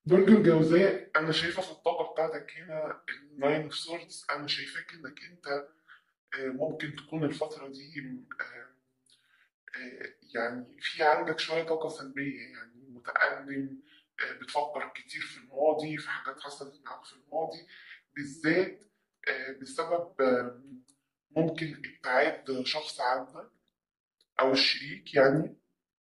برج الجوزاء أنا شايفة في الطاقة بتاعتك هنا الناين اوف سوردز أنا شايفاك إنك أنت آه، ممكن تكون الفترة دي آه، آه، يعني في عندك شوية طاقة سلبية يعني متألم آه، بتفكر كتير في الماضي في حاجات حصلت معاك في الماضي بالذات آه، بسبب آه، ممكن ابتعاد شخص عنك أو الشريك يعني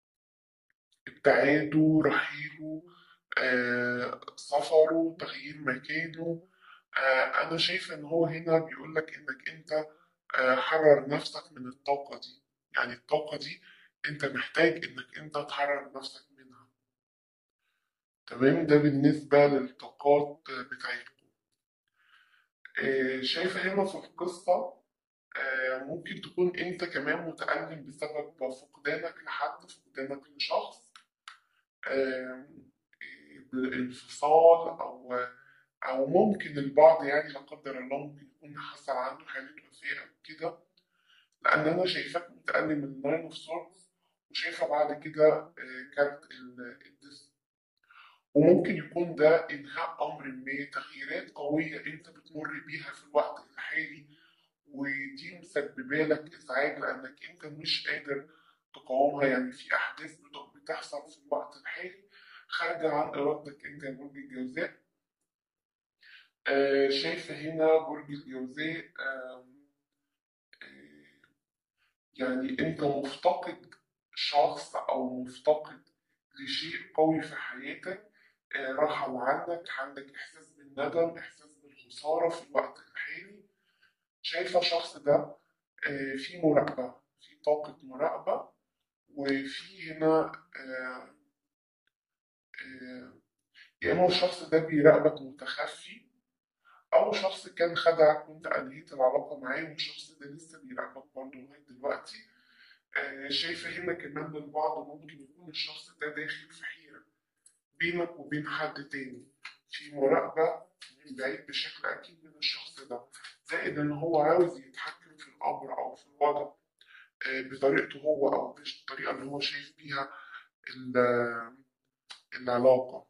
ابتعاده رحيله آه، سفره تغيير مكانه آه، أنا شايف إن هو هنا بيقول لك إنك أنت آه، حرر نفسك من الطاقة دي يعني الطاقة دي أنت محتاج إنك أنت تحرر نفسك منها تمام ده بالنسبة للطاقات بتاعتكم آه، شايفة هنا في القصة آه، ممكن تكون أنت كمان متألم بسبب فقدانك لحد فقدانك لشخص آه، الانفصال أو أو ممكن البعض يعني لا قدر الله ممكن يكون حصل عنده حالة وفاة أو كده لأن أنا شايفاك متألم من الناين أوف سورز وشايفة بعد كده آه، كارت ال- الدس وممكن يكون ده إنهاء أمر ما تغييرات قوية أنت بتمر بيها في الوقت الحالي ودي مسببة لك إزعاج لأنك أنت مش قادر تقاومها يعني في أحداث بت- بتحصل في الوقت الحالي خارجة عن إرادتك أنت يا برج الجوزاء آه، شايفة هنا برج الجوزاء آم، آه، يعني أنت مفتقد شخص أو مفتقد لشيء قوي في حياتك آه، رحل عنك عندك إحساس بالندم إحساس بالخسارة في الوقت الحالي شايفة الشخص ده آه، في مراقبة في طاقة مراقبة وفي هنا آه، آه، يا إما الشخص ده بيراقبك متخفي أو شخص كان خدعك وأنت أنهيت العلاقة معاه والشخص ده لسه بيراقبك برضه لغاية دلوقتي آه، شايفة هنا كمان للبعض ممكن يكون الشخص ده داخل في حيرة بينك وبين حد تاني في مراقبة من بعيد بشكل أكيد من الشخص ده زائد إن هو عاوز يتحكم في الأمر أو في الوضع آه، بطريقته هو أو بالطريقة اللي هو شايف بيها ال- العلاقة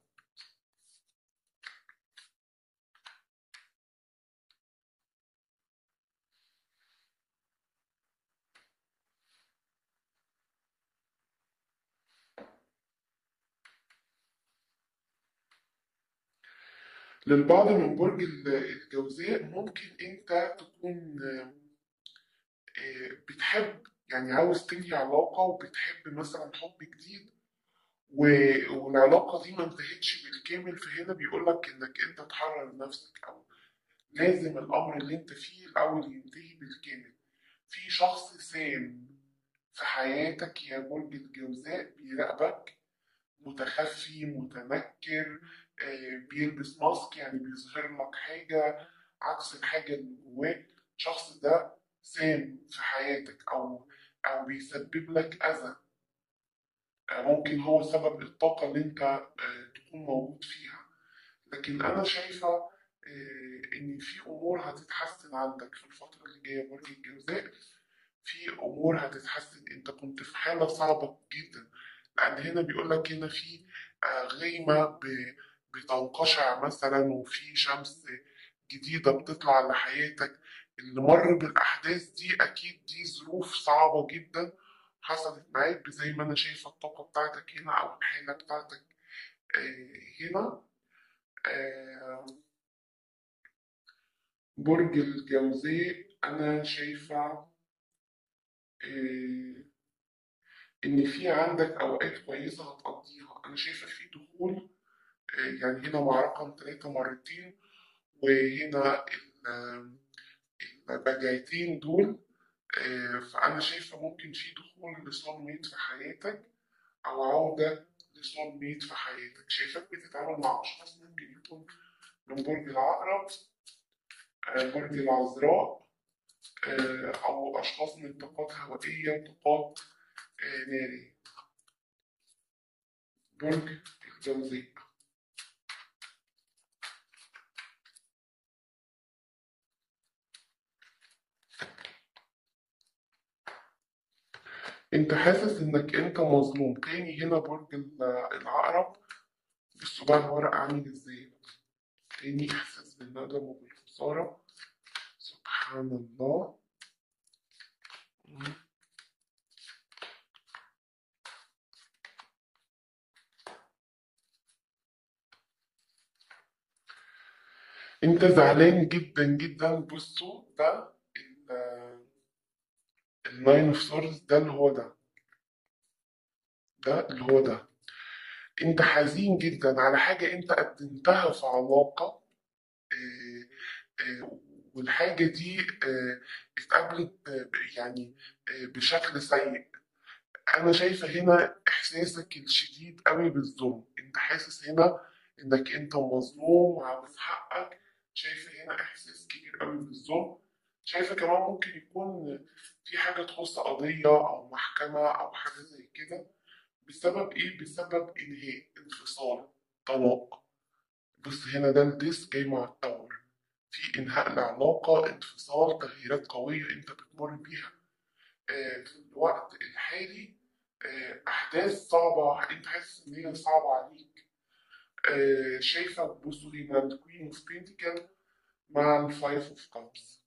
للبعض من برج ال- الجوزاء ممكن أنت تكون آه، آه، بتحب يعني عاوز تنهي علاقة وبتحب مثلا حب جديد و- والعلاقة دي ما انتهتش بالكامل فهنا بيقول لك إنك أنت تحرر نفسك أو لازم الأمر اللي أنت فيه الأول ينتهي بالكامل في شخص سام في حياتك يا برج الجوزاء بيراقبك متخفي متنكر آه، بيلبس ماسك يعني بيظهر لك حاجة عكس الحاجة اللي جواك الشخص ده سام في حياتك أو أو بيسبب لك أذى آه، ممكن هو سبب الطاقة اللي أنت آه، تكون موجود فيها لكن أنا شايفة آه، إن في أمور هتتحسن عندك في الفترة اللي جاية برج الجوزاء في امور هتتحسن انت كنت في حاله صعبه جدا لان هنا بيقول لك هنا في آه، غيمه ب- بتنقشع مثلا وفي شمس جديده بتطلع لحياتك اللي مر بالاحداث دي اكيد دي ظروف صعبه جدا حصلت معاك زي ما انا شايفه الطاقه بتاعتك هنا او الحاله بتاعتك آه، هنا آه، برج الجوزاء انا شايفه آه، إن في عندك أوقات كويسة هتقضيها أنا شايفة في دخول آه، يعني هنا مع رقم تلاتة مرتين وهنا ال- البجايتين دول آه، فأنا شايفة ممكن في دخول لسول ميت في حياتك أو عودة لسول ميت في حياتك شايفاك بتتعامل مع أشخاص ممكن يكون من برج العقرب آه، برج العذراء آه، أو أشخاص من طاقات هوائية وطاقات آه، نارية برج الجوزاء انت حاسس انك انت مظلوم تاني هنا برج ال- العقرب بصوا بقى الورق عامل ازاي تاني احساس بالندم وبالخسارة سبحان الله انت زعلان جدا جدا بصوا ده الناين اوف سورز ده اللي هو ده ده اللي هو ده انت حزين جدا على حاجة انت قدمتها في علاقة آه، آه، والحاجة دي آه، اتقابلت آه، يعني آه، بشكل سيء انا شايفة هنا احساسك الشديد قوي بالظلم انت حاسس هنا انك انت مظلوم وعاوز حقك شايفة هنا احساس كبير قوي بالظلم شايفة كمان ممكن يكون في حاجة تخص قضية او محكمة او حاجة زي كده بسبب ايه بسبب انهاء انفصال طلاق بص هنا ده الديس جاي مع التور في انهاء العلاقة انفصال تغييرات قوية انت بتمر بيها آه، في الوقت الحالي آه، أحداث صعبة أنت حاسس إن هي صعبة عليك آه، شايفة بصوا هنا الكوين اوف بينتيكل مع الفايف اوف كابس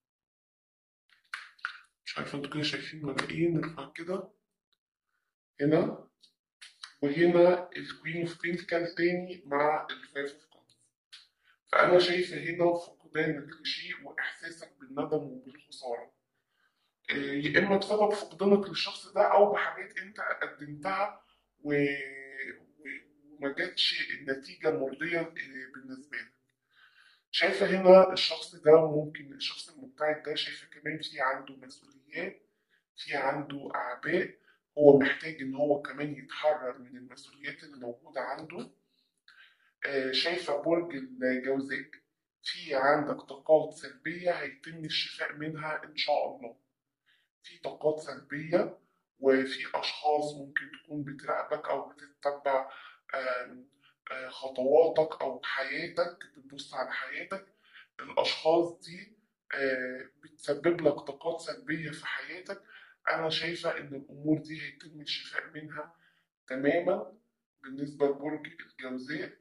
مش عارفة انتوا كده شايفين ولا ايه نرفع كده هنا وهنا الكوين اوف بينتيكل تاني مع الفايف اوف كابس فأنا شايفة هنا فقدانك لشيء وإحساسك بالندم وبالخسارة آه، يا إما بسبب فقدانك للشخص ده أو بحاجات أنت قدمتها و... و- وما جاتش النتيجة مرضية آه، بالنسبة لك شايفة هنا الشخص ده ممكن الشخص المبتعد ده شايفة كمان في عنده مسؤوليات في عنده أعباء هو محتاج إن هو كمان يتحرر من المسؤوليات اللي موجودة عنده آه، شايفة برج الجوزاء في عندك طاقات سلبية هيتم الشفاء منها إن شاء الله في طاقات سلبية وفي أشخاص ممكن تكون بتراقبك أو بتتبع آم، آه، خطواتك أو حياتك بتبص على حياتك الأشخاص دي آه، بتسبب لك طاقات سلبية في حياتك أنا شايفة إن الأمور دي هيتم الشفاء منها تماما بالنسبة لبرج الجوزاء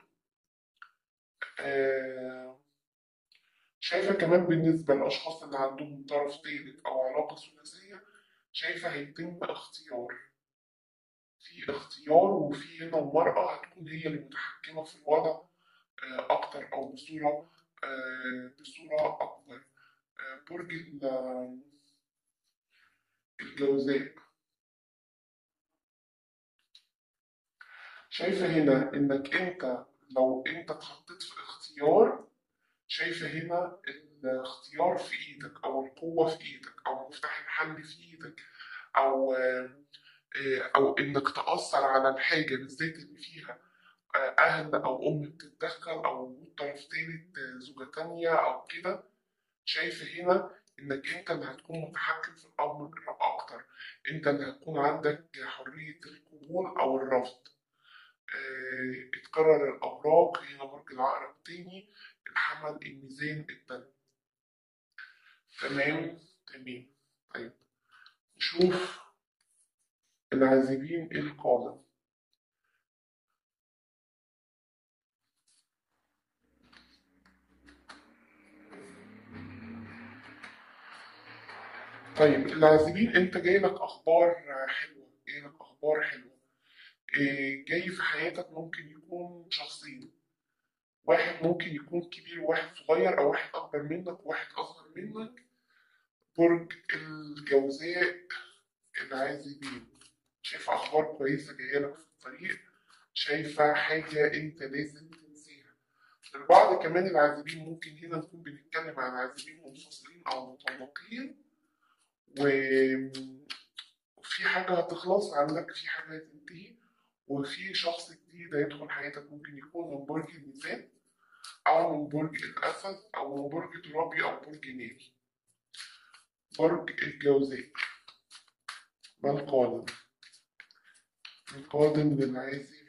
آه، شايفة كمان بالنسبة للأشخاص اللي عندهم طرف ثالث أو علاقة ثلاثية شايفة هيتم اختيار في اختيار وفي هنا المرأة هتكون هي اللي متحكمة في الوضع آه، أكتر أو بصورة آه، بصورة أكبر آه، برج ال- الجوزاء شايفة هنا إنك أنت لو أنت اتحطيت في اختيار شايفة هنا الاختيار في إيدك أو القوة في إيدك أو مفتاح الحل في إيدك أو آه، آه، أو إنك تأثر على الحاجة بالذات اللي فيها آه، أهل أو أم بتتدخل أو وجود طرف تالت آه، زوجة تانية أو كده شايفة هنا إنك أنت اللي هتكون متحكم في الأمر أكتر أنت اللي هتكون عندك حرية القبول أو الرفض آه، اتكرر الأوراق هنا برج العقرب تاني الحمل الميزان التاني تمام تمام طيب نشوف العازبين القادم طيب العازبين انت جاي لك اخبار حلوه جاي لك اخبار حلوه إيه، جاي في حياتك ممكن يكون شخصين واحد ممكن يكون كبير وواحد صغير او واحد اكبر منك وواحد اصغر منك برج الجوزاء العازبين شايفة اخبار كويسه جايه لك في الطريق شايفه حاجه انت لازم تنسيها البعض كمان العازبين ممكن هنا نكون بنتكلم عن عازبين منفصلين او مطلقين وفي حاجة هتخلص عندك في حاجة هتنتهي وفي شخص جديد هيدخل حياتك ممكن يكون من برج الميزان أو من برج الأسد أو من برج ترابي أو برج ناري برج الجوزاء ما القادم القادم للعازبين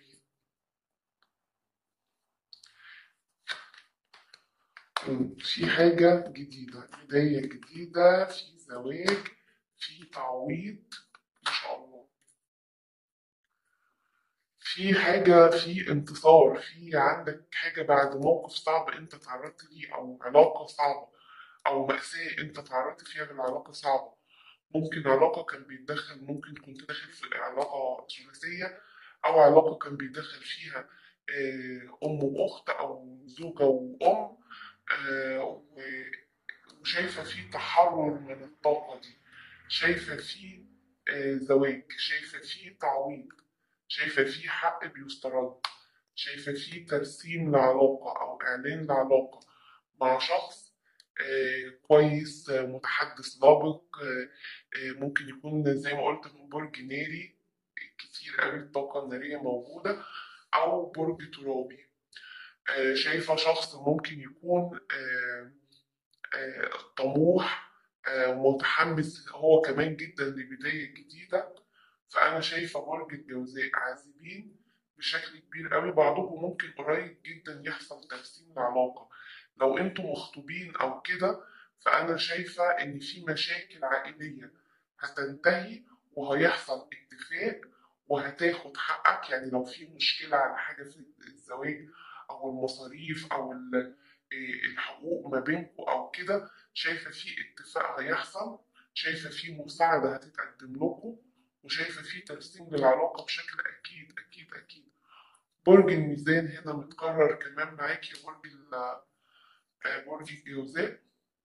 مم. في حاجة جديدة بداية جديدة في زواج في تعويض إن شاء الله في حاجة في انتصار في عندك حاجة بعد موقف صعب انت تعرضت ليه او علاقة صعبة او مأساة انت تعرضت فيها للعلاقة صعبة ممكن علاقة كان بيتدخل ممكن كنت داخل في علاقة ثلاثية او علاقة كان بيتدخل فيها آه، ام واخت او زوجة وام آه، و- وشايفة في تحرر من الطاقة دي شايفة في آه، زواج شايفة في تعويض شايفة في حق بيسترد شايفة في ترسيم لعلاقة أو إعلان لعلاقة مع شخص آه، كويس آه، متحدث سابق آه، آه، ممكن يكون زي ما قلت من برج ناري كتير قوي الطاقة النارية موجودة أو برج ترابي آه، شايفة شخص ممكن يكون آه، آه، طموح آه، متحمس هو كمان جدا لبداية جديدة فأنا شايفة برج الجوزاء عازبين بشكل كبير قوي بعضكم ممكن قريب جدا يحصل ترسيم العلاقة لو انتوا مخطوبين أو كده فأنا شايفة إن في مشاكل عائلية هتنتهي وهيحصل اتفاق وهتاخد حقك يعني لو في مشكلة على حاجة في الزواج أو المصاريف أو ال- إيه الحقوق ما بينكم أو كده شايفة في اتفاق هيحصل شايفة في مساعدة هتتقدم لكم وشايفة في ترسيم للعلاقة بشكل أكيد أكيد أكيد برج الميزان هنا متكرر كمان معاكي برج ال- آه، برج الجوزاء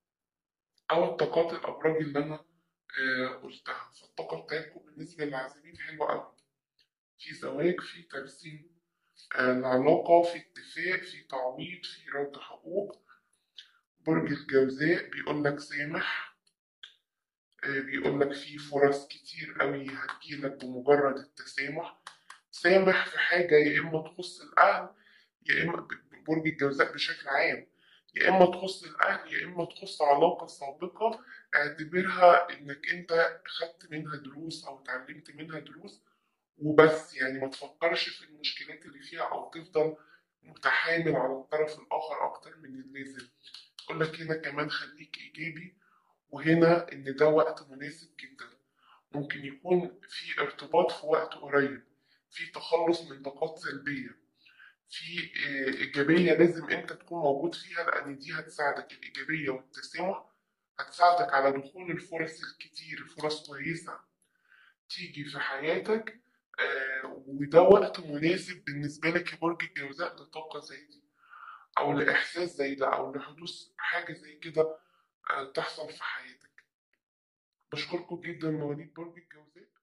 أو الطاقات الأبراج اللي أنا آه، قلتها فالطاقة بتاعتكم بالنسبة للعازبين حلوة أوي في زواج في ترسيم آه، العلاقة في اتفاق في تعويض في رد حقوق برج الجوزاء بيقول لك سامح آه، بيقول لك في فرص كتير قوي هتجيلك بمجرد التسامح سامح في حاجة يا إما تخص الأهل يا إما ب- برج الجوزاء بشكل عام يا إما تخص الأهل يا إما تخص علاقة سابقة اعتبرها إنك أنت خدت منها دروس أو اتعلمت منها دروس وبس يعني ما تفكرش في المشكلات اللي فيها أو تفضل متحامل على الطرف الآخر أكتر من اللازم يقول لك هنا كمان خليك إيجابي وهنا إن ده وقت مناسب جدا ممكن يكون في ارتباط في وقت قريب في تخلص من طاقات سلبية في آه، إيجابية لازم أنت تكون موجود فيها لأن دي هتساعدك الإيجابية والتسامح هتساعدك على دخول الفرص الكتير فرص كويسة تيجي في حياتك آه، وده وقت مناسب بالنسبة لك يا برج الجوزاء لطاقة زي دي أو لإحساس زي ده أو لحدوث حاجة زي كده آه، تحصل في حياتك بشكركم جدا مواليد برج الجوزاء